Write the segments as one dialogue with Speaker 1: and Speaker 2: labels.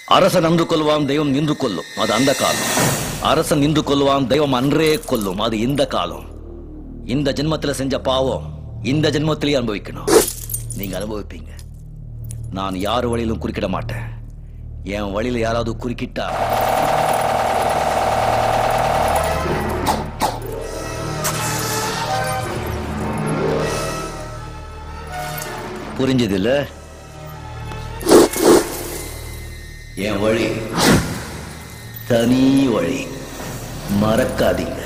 Speaker 1: அரசன் நன்று கொள்வான் தெய்வம் நின்று கொல்லும் அது அந்த காலம் அரசன் நின்று கொள்வான் தெய்வம் அன்றே கொல்லும் அது இந்த காலம் இந்த ஜென்மத்துல செஞ்ச பாவம் இந்த ஜென்மத்திலேயே அனுபவிக்கணும் நீங்க அனுபவிப்பீங்க நான் யார் வழியிலும் குறுக்கிட மாட்டேன் என் வழியில யாராவது குறுக்கிட்டா புரிஞ்சது இல்ல என் வழி தனி வழி மறக்காதீங்க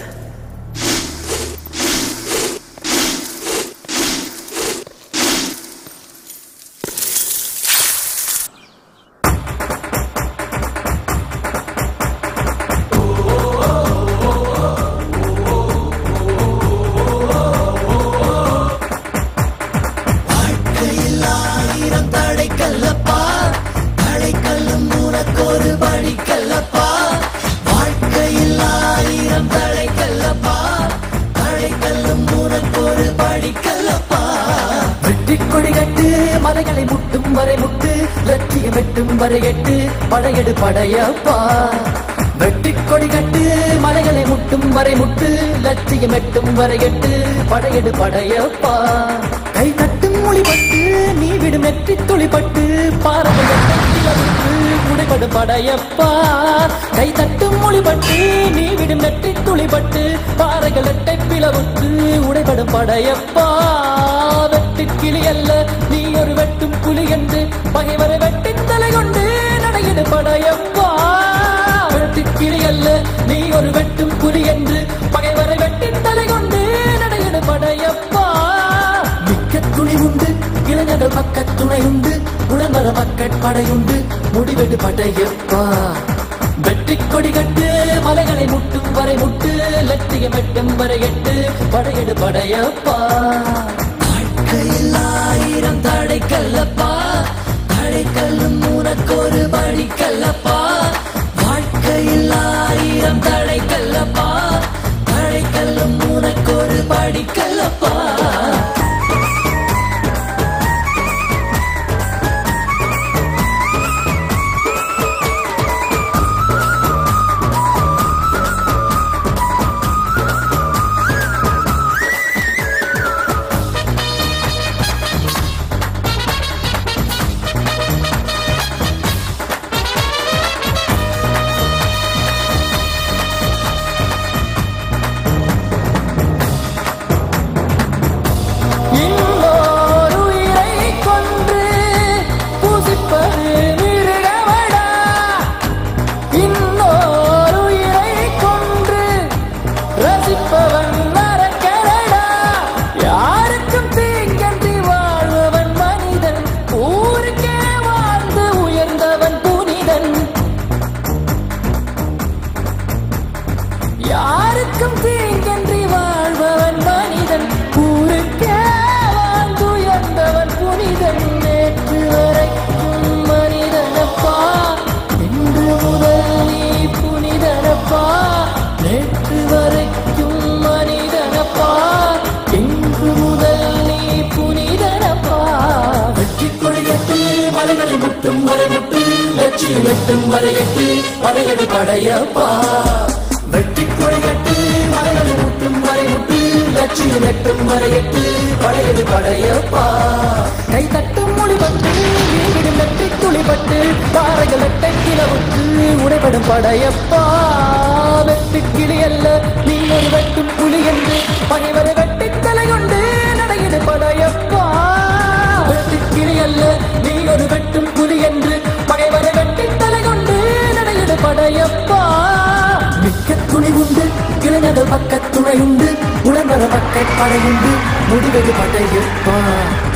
Speaker 2: ஆயிரம் தடைக்கல்லப்பா தடைக்கல்லும் உனக்கொரு வழிக்கல்லப்பா வாழ்க்கையில் ஆயிரம் தடைக்கல்லப்பா தடைக்கல்லும் உனக்கொரு வழிக்கல்லப்பா வெற்றி கொடி கட்டு மலைகளை முட்டும் வரை முட்டு லட்சியம் வெட்டும் வரை எட்டு படையெடு படையப்பா வெட்டி கொடி கட்டு மலைகளை முட்டும் வரை முட்டு லட்சியம் எட்டும் வரை எட்டு படையெடு படையப்பா கை தட்டும் மொழிபட்டு நீ விடும் நெற்றி துளிப்பட்டு பாரம்பரியத்து குடைபடும் படையப்பா கை தட்டும் மொழிபட்டு நீ விடும் நெற்றி துளிப்பட்டு பாறைகள் எட்டை பிளவுக்கு உடைபடும் படையப்பா வெட்டி கிளி அல்ல நீ ஒரு வெட்டும் புலி என்று பகைவரை வெட்டி தலை கொண்டு நடையிடு படையப்பா வெட்டி கிளி அல்ல நீ ஒரு வெட்டும் புலி என்று பகைவரை வெட்டி தலை கொண்டு நடையிடு படையப்பா மிக்க துணி உண்டு இளைஞர்கள் பக்க துணை உண்டு உடம்பர மக்கட் படையுண்டு முடிவெடு படையப்பா வெற்றி கொடி கட்டு மலைகளை முட்டும் வரை முட்டு லட்சியம் எட்டும் வரை எட்டு படையெடு படையப்பா வாழ்க்கையில் ஆயிரம் தடைக்கல்லப்பா தடைக்கல்லும் உனக்கொரு வழிக்கல்லப்பா வாழ்க்கையில் ஆயிரம் தடைக்கல்லப்பா தடைக்கல்லும் உனக்கொரு படிக்கல்லப்பா இன்னோர் உயிரைக் கொன்று புசிப்பது மிருகமடா. இன்னோர் உயிரைக் கொன்று ரசிப்பவன் நரக்கரடா. யாருக்கும் தீங்கன்றி வாழ்பவன் மனிதன் ஊருக்கே வாழ்ந்து உயர்ந்தவன் புனிதன் யாருக்கும் தீங்கன்றி வாழ்பவன் மனிதன் ஊருக்கே வாழ்ந்துயர்ந்தவன் புனிதன் நேற்று வரைக்கும் மனிதனப்பா இன்று முதல் நீ புனிதனப்பா நேற்று வரைக்கும் மனிதனப்பா இன்று முதல் நீ புனிதனப்பா வெற்றி கொடிகட்டு மலைகளை முட்டும் வரை முட்டு லட்சியம் எட்டும் வரை எட்டு படையடி படையப்பா வெட்டி கொடிகட்டு மலைகளை முட்டும் வரை முட்டு லட்சியம் எட்டும் வரை எட்டு படையடி படையப்பா கை தட்டும் மொழிபட்டு வீடும் வெட்டி துளிபட்டு பாறைகள் எட்டை கிளவுக்கு உடைபடும் படையப்பா வெட்டு கிளி அல்ல நீ ஒரு வெட்டும் புலி என்று பகைவரை வெட்டி தலை கொண்டு நடையிடு படையப்பா வெட்டு கிளி அல்ல நீ ஒரு வெட்டும் புலி என்று பகைவரை வெட்டி தலை கொண்டு நடையிடு படையப்பா மிக்க துணி உண்டு இளைஞர்கள் பக்க துணை உண்டு உடம்பர பக்க படையுண்டு முடிவது படையப்பா